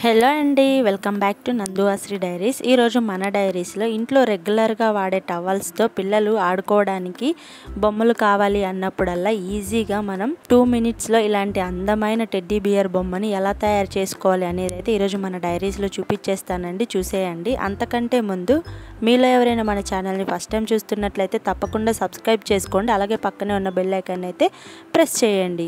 Hello అండి welcome back to Nanduvashri diaries ఈరోజు మన డైరీస్లో ఇంట్లో రెగ్యులర్గా వాడే టవల్స్తో పిల్లలు ఆడుకోవడానికి బొమ్మలు కావాలి అన్నప్పుడల్లా ఈజీగా మనం టూ మినిట్స్లో ఇలాంటి అందమైన టెడ్డీ బియర్ బొమ్మని ఎలా తయారు చేసుకోవాలి అనేది అయితే ఈరోజు మన డైరీస్లో చూపించేస్తానండి చూసేయండి అంతకంటే ముందు మీలో ఎవరైనా మన ఛానల్ని ఫస్ట్ టైం చూస్తున్నట్లయితే తప్పకుండా సబ్స్క్రైబ్ చేసుకోండి అలాగే పక్కనే ఉన్న బెల్ ఐకాన్ అయితే ప్రెస్ చేయండి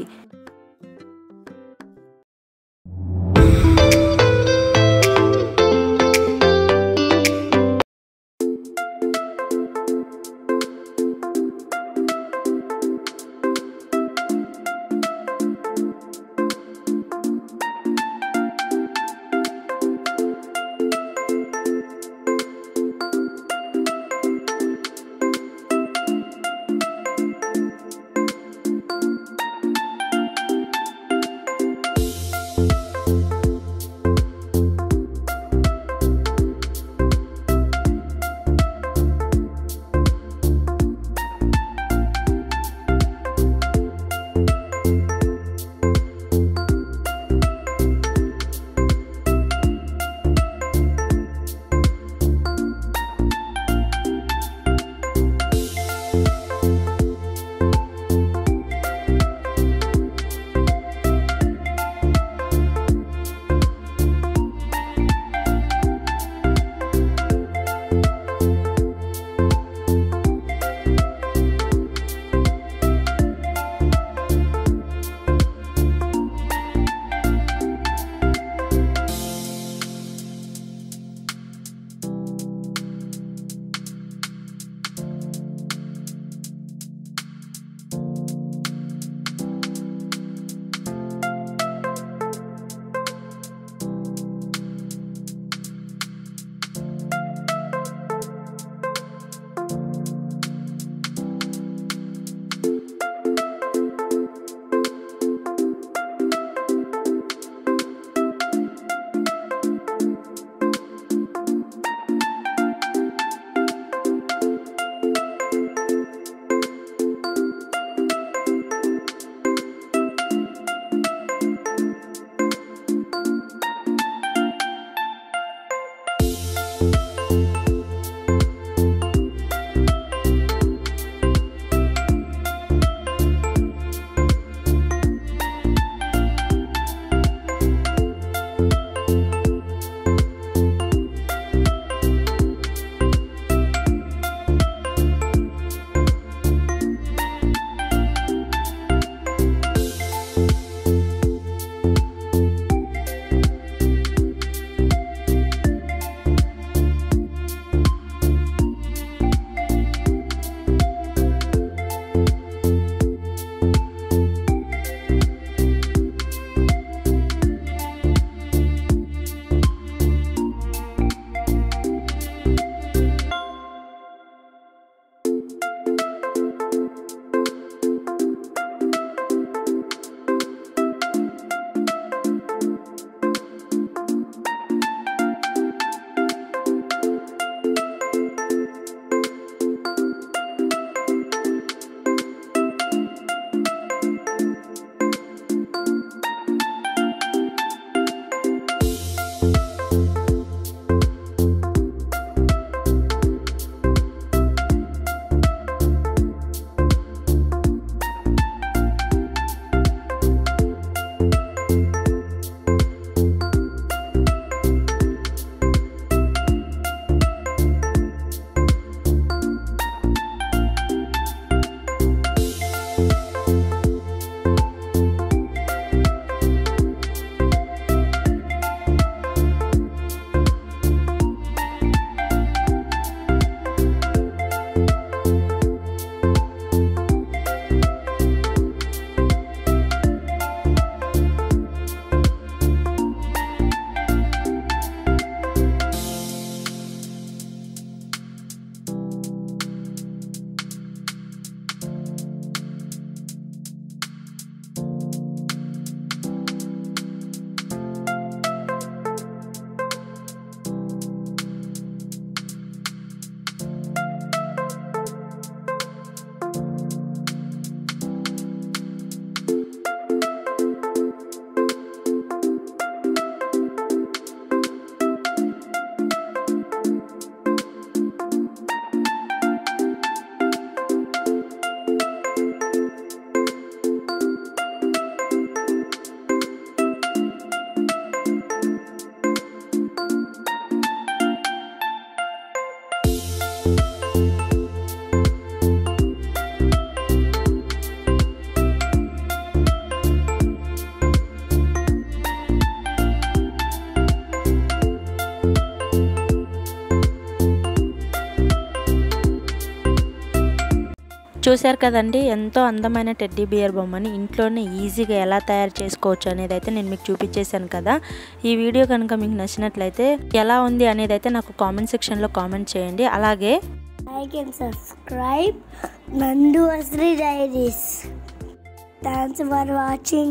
చూశారు కదండి ఎంతో అందమైన టెడ్డీ బియర్ బొమ్మని ఇంట్లోనే ఈజీగా ఎలా తయారు చేసుకోవచ్చు అనేది అయితే నేను మీకు చూపించేశాను కదా ఈ వీడియో కనుక మీకు నచ్చినట్లయితే ఎలా ఉంది అనేది అయితే నాకు కామెంట్ సెక్షన్లో కామెంట్ చేయండి అలాగే like and subscribe Nandu Asri Diaries. Thanks for watching.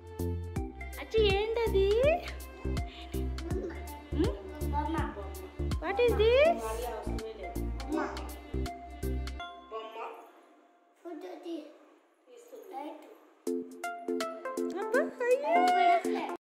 ఏంటది వాట్ ఈస్ దిస్ Right?